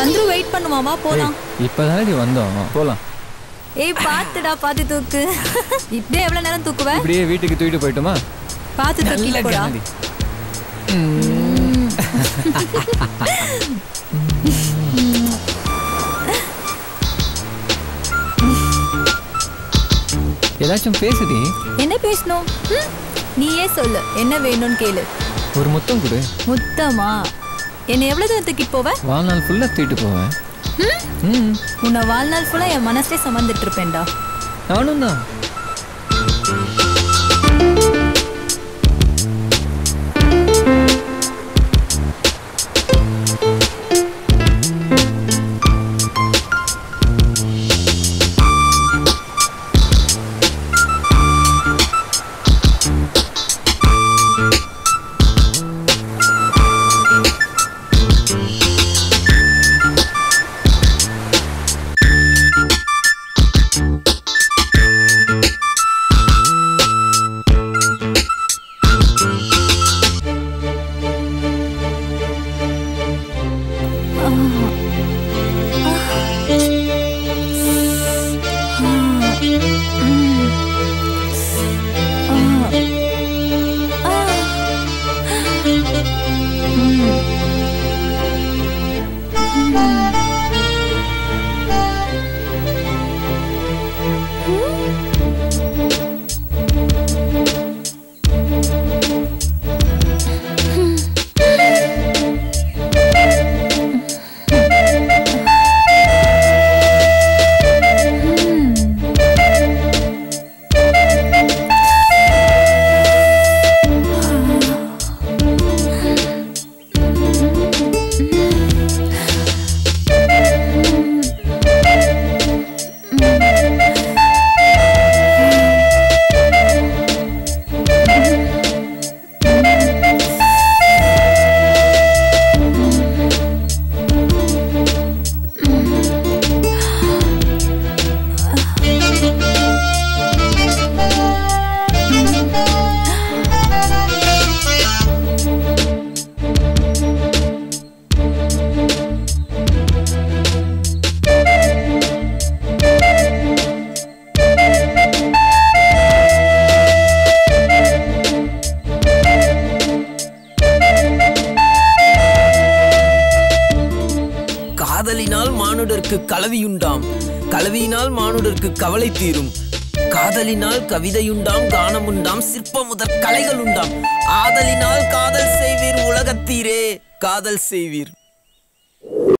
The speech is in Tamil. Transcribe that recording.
சந்துரு வெயிட் பண்ணுவாமா போலாம் இப்பதானடி வந்தோம் போலாம் ஏய் பாத்துடா பாத்து தூக்கு இப்படியே எவ்வளவு நேரம் தூக்குவ இப்படியே வீட்டுக்கு தூக்கிட்டு போயிட்டோமா பாத்து நல்ல தூக்கி போடா கண்ணாடி. ஏதாச்சும் பேசுடி என்ன பேசணும் ம்? நீயே சொல்லு என்ன வேணும்னு கேளு ஒரு முத்தம் கொடு முத்தமா என்னை எவ்வளவு தூரம் தூக்கிட்டு போவ வாழ்நாள் ஃபுல்லா தூக்கிட்டு போவேன் ம் உன்னை வாழ்நாள் ஃபுல்லா என் மனசுலே சுமந்துட்டு இருப்பேன்டா நானும் தான் காதலினால் மானுடர்க்கு கலவியுண்டாம் கலவியினால் மானுடர்க்கு கவலை தீரும் காதலினால் கவிதையுண்டாம் கானமுண்டாம் சிற்ப முதற் கலைகள் உண்டாம் ஆதலினால் காதல் செய்வீர் உலகத்தீரே காதல் செய்வீர்